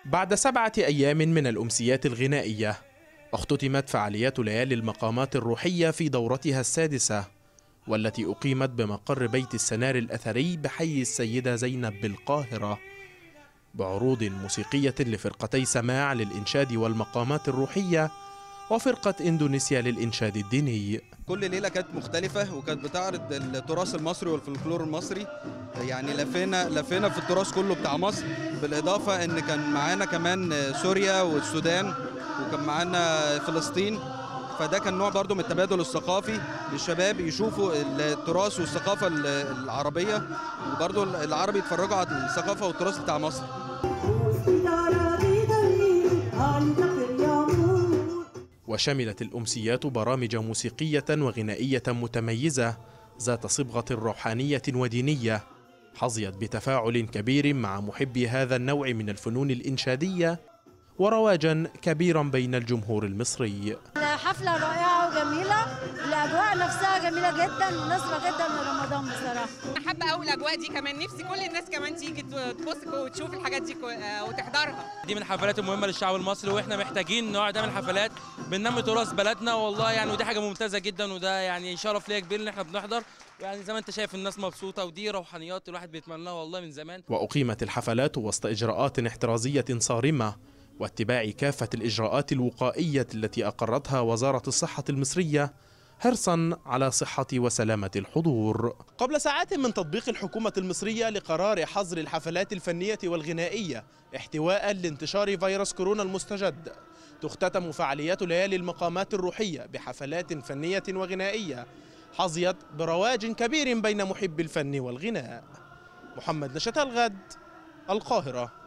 بعد سبعة أيام من الأمسيات الغنائية اختتمت فعاليات ليالي المقامات الروحية في دورتها السادسة والتي أقيمت بمقر بيت السنار الأثري بحي السيدة زينب بالقاهرة بعروض موسيقية لفرقتي سماع للإنشاد والمقامات الروحية وفرقة إندونيسيا للإنشاد الديني كل ليله كانت مختلفه وكانت بتعرض التراث المصري والفلكلور المصري يعني لفينا لفينا في التراث كله بتاع مصر بالاضافه ان كان معانا كمان سوريا والسودان وكان معانا فلسطين فده كان نوع برضو من التبادل الثقافي للشباب يشوفوا التراث والثقافه العربيه وبرضو العربي يتفرجوا على الثقافه والتراث بتاع مصر وشملت الأمسيات برامج موسيقية وغنائية متميزة ذات صبغة روحانية ودينية حظيت بتفاعل كبير مع محبي هذا النوع من الفنون الإنشادية ورواجا كبيرا بين الجمهور المصري حفلة رائعة وجميلة الأجواء نفسها جميلة جدا مناسبة جدا لرمضان بصراحة أنا حابة أوي الأجواء دي كمان نفسي كل الناس كمان تيجي تبص وتشوف الحاجات دي وتحضرها دي من الحفلات المهمة للشعب المصري وإحنا محتاجين نوع ده من الحفلات بننمي تراث بلدنا والله يعني ودي حاجة ممتازة جدا وده يعني شرف ليا كبير إن إحنا بنحضر يعني زي ما انت شايف الناس مبسوطه ودي روحانيات الواحد بيتمنى لها والله من زمان واقيمت الحفلات وسط اجراءات احترازيه صارمه واتباع كافة الإجراءات الوقائية التي أقرتها وزارة الصحة المصرية حرصا على صحة وسلامة الحضور قبل ساعات من تطبيق الحكومة المصرية لقرار حظر الحفلات الفنية والغنائية احتواء لانتشار فيروس كورونا المستجد تختتم فعاليات ليالي المقامات الروحية بحفلات فنية وغنائية حظيت برواج كبير بين محبي الفن والغناء محمد نشاط الغد القاهرة